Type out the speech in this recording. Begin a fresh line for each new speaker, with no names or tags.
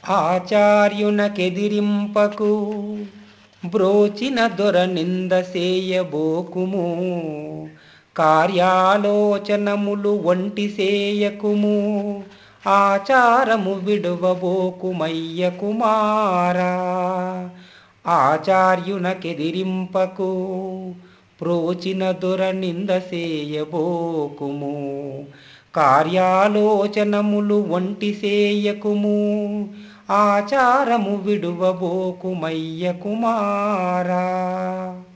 ఆచార్యునకెదిరింపకు బ్రోచిన దొర నింద సేయబోకుము కార్యాలోచనములు ఒంటి సేయకుము ఆచారము విడువబోకుమయ్య కుమారా ఆచార్యునకెదిరింపకు ప్రోచిన దొర నింద సేయబోకుము కార్యాలోచనములు ఒంటి సేయకుము ఆచారము విడువబోకుమయ్య కుమారా